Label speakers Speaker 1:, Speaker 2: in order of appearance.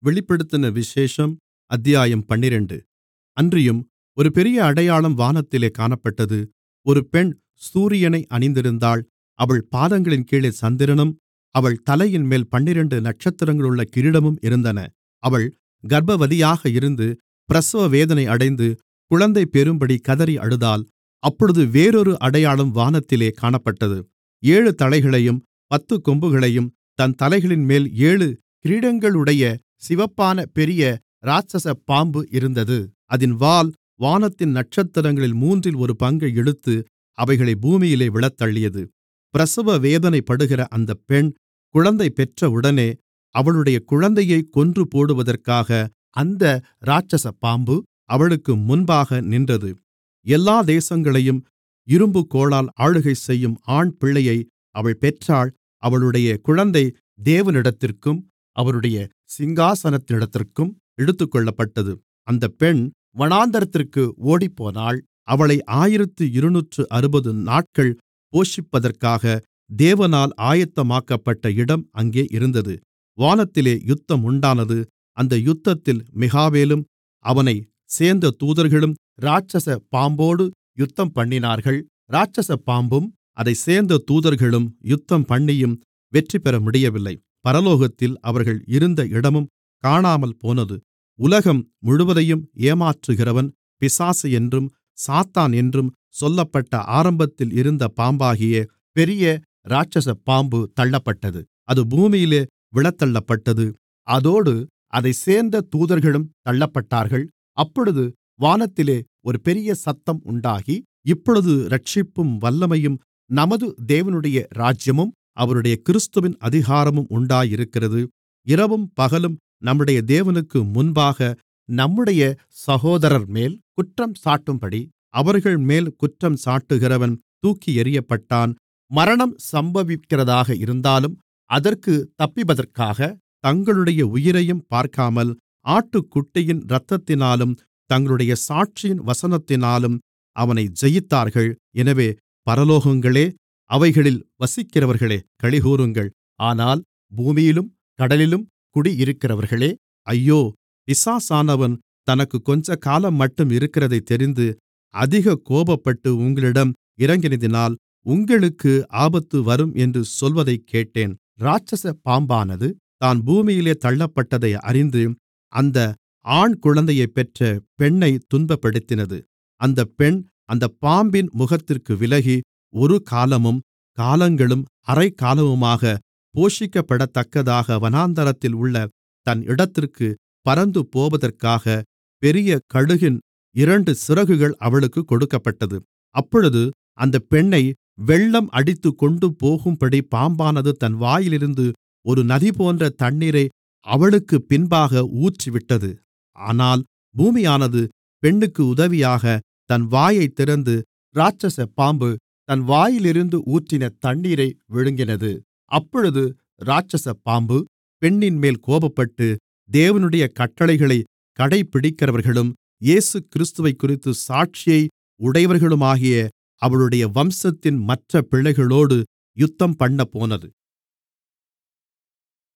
Speaker 1: வெளிப்படுத்தின விசேஷம் அத்தியாயம் பன்னிரண்டு அன்றியும் ஒரு பெரிய அடையாளம் வானத்திலே காணப்பட்டது ஒரு பெண் சூரியனை அணிந்திருந்தாள் அவள் பாதங்களின் கீழே சந்திரனும் அவள் தலையின்மேல் பன்னிரண்டு நட்சத்திரங்களுள்ள கிரீடமும் இருந்தன அவள் கர்ப்பவதியாக இருந்து பிரசவ வேதனை அடைந்து குழந்தை பெறும்படி கதறி அழுதாள் அப்பொழுது வேறொரு அடையாளம் வானத்திலே காணப்பட்டது ஏழு தலைகளையும் பத்துக் கொம்புகளையும் தன் தலைகளின்மேல் ஏழு கிரீடங்களுடைய சிவப்பான பெரிய இராட்சச பாம்பு இருந்தது அதின் வால் வானத்தின் நட்சத்திரங்களில் மூன்றில் ஒரு பங்கை இழுத்து அவைகளை பூமியிலே விழத்தள்ளியது பிரசவ வேதனைப்படுகிற அந்தப் பெண் குழந்தை பெற்றவுடனே அவளுடைய குழந்தையைக் கொன்றுபோடுவதற்காக அந்த இராட்சச பாம்பு அவளுக்கு முன்பாக நின்றது எல்லா தேசங்களையும் இரும்புக்கோலால் ஆளுகை செய்யும் ஆண்பிள்ளையை அவள் பெற்றாள் அவளுடைய குழந்தை தேவனிடத்திற்கும் அவருடைய சிங்காசனத்தினிடத்திற்கும் எடுத்துக்கொள்ளப்பட்டது அந்தப் பெண் வனாந்திரத்திற்கு ஓடிப்போனாள் அவளை ஆயிரத்து இருநூற்று அறுபது நாட்கள் போஷிப்பதற்காக தேவனால் ஆயத்தமாக்கப்பட்ட இடம் அங்கே இருந்தது வானத்திலே யுத்தம் உண்டானது அந்த யுத்தத்தில் மிகாவேலும் அவனைச் சேர்ந்த தூதர்களும் இராட்சச பாம்போடு யுத்தம்பண்ணினார்கள் இராட்சச பாம்பும் அதைச் சேர்ந்த தூதர்களும் யுத்தம்பண்ணியும் வெற்றிபெற முடியவில்லை பரலோகத்தில் அவர்கள் இருந்த இடமும் காணாமல் போனது உலகம் முழுவதையும் ஏமாற்றுகிறவன் பிசாசு என்றும் சாத்தான் என்றும் சொல்லப்பட்ட ஆரம்பத்தில் இருந்த பாம்பாகிய பெரிய இராட்சச பாம்பு தள்ளப்பட்டது அது பூமியிலே விழத்தள்ளப்பட்டது அதோடு அதைச் சேர்ந்த தூதர்களும் தள்ளப்பட்டார்கள் அப்பொழுது வானத்திலே ஒரு பெரிய சத்தம் உண்டாகி இப்பொழுது இரட்சிப்பும் வல்லமையும் நமது தேவனுடைய ராஜ்யமும் அவருடைய கிறிஸ்துவின் அதிகாரமும் உண்டாயிருக்கிறது இரவும் பகலும் நம்முடைய தேவனுக்கு முன்பாக நம்முடைய சகோதரர்மேல் குற்றம் சாட்டும்படி அவர்கள்மேல் குற்றம் சாட்டுகிறவன் தூக்கி எறியப்பட்டான் மரணம் சம்பவிக்கிறதாக இருந்தாலும் அதற்கு தப்பிப்பதற்காக தங்களுடைய உயிரையும் பார்க்காமல் ஆட்டுக்குட்டியின் இரத்தத்தினாலும் தங்களுடைய சாட்சியின் வசனத்தினாலும் அவனை ஜெயித்தார்கள் எனவே பரலோகங்களே அவைகளில் வசிக்கிறவர்களே களிகூருங்கள் ஆனால் பூமியிலும் கடலிலும் குடியிருக்கிறவர்களே ஐயோ பிசாசானவன் தனக்கு கொஞ்ச காலம்மட்டும் இருக்கிறதைத் தெரிந்து அதிக கோபப்பட்டு உங்களிடம் இறங்கினதினால் உங்களுக்கு ஆபத்து வரும் என்று சொல்வதைக் கேட்டேன் இராட்சச பாம்பானது தான் பூமியிலே தள்ளப்பட்டதை அறிந்து அந்த ஆண் குழந்தையைப் பெற்ற பெண்ணை துன்பப்படுத்தினது அந்தப் பெண் அந்தப் பாம்பின் முகத்திற்கு விலகி ஒரு காலமும் காலங்களும் அரைக்காலமுமாக போஷிக்கப்படத்தக்கதாக வனாந்தரத்தில் உள்ள தன் இடத்திற்கு பறந்து போவதற்காக பெரிய கழுகின் இரண்டு சிறகுகள் அவளுக்குக் கொடுக்கப்பட்டது அப்பொழுது அந்தப் பெண்ணை வெள்ளம் அடித்துக் கொண்டு போகும்படி பாம்பானது தன் வாயிலிருந்து ஒரு நதிபோன்ற தண்ணீரை அவளுக்குப் பின்பாக ஊற்றிவிட்டது ஆனால் பூமியானது பெண்ணுக்கு உதவியாக தன் வாயைத் திறந்து இராட்சச பாம்பு தன் வாயிலிருந்து ஊற்றின தண்ணீரை விழுங்கினது அப்பொழுது இராட்சச பாம்பு பெண்ணின்மேல் கோபப்பட்டு தேவனுடைய கட்டளைகளைக் கடைப்பிடிக்கிறவர்களும் இயேசுகிறிஸ்துவைக்குறித்து சாட்சியை உடையவர்களுமாகிய அவளுடைய வம்சத்தின் மற்ற பிள்ளைகளோடு யுத்தம்பண்ணப்போனது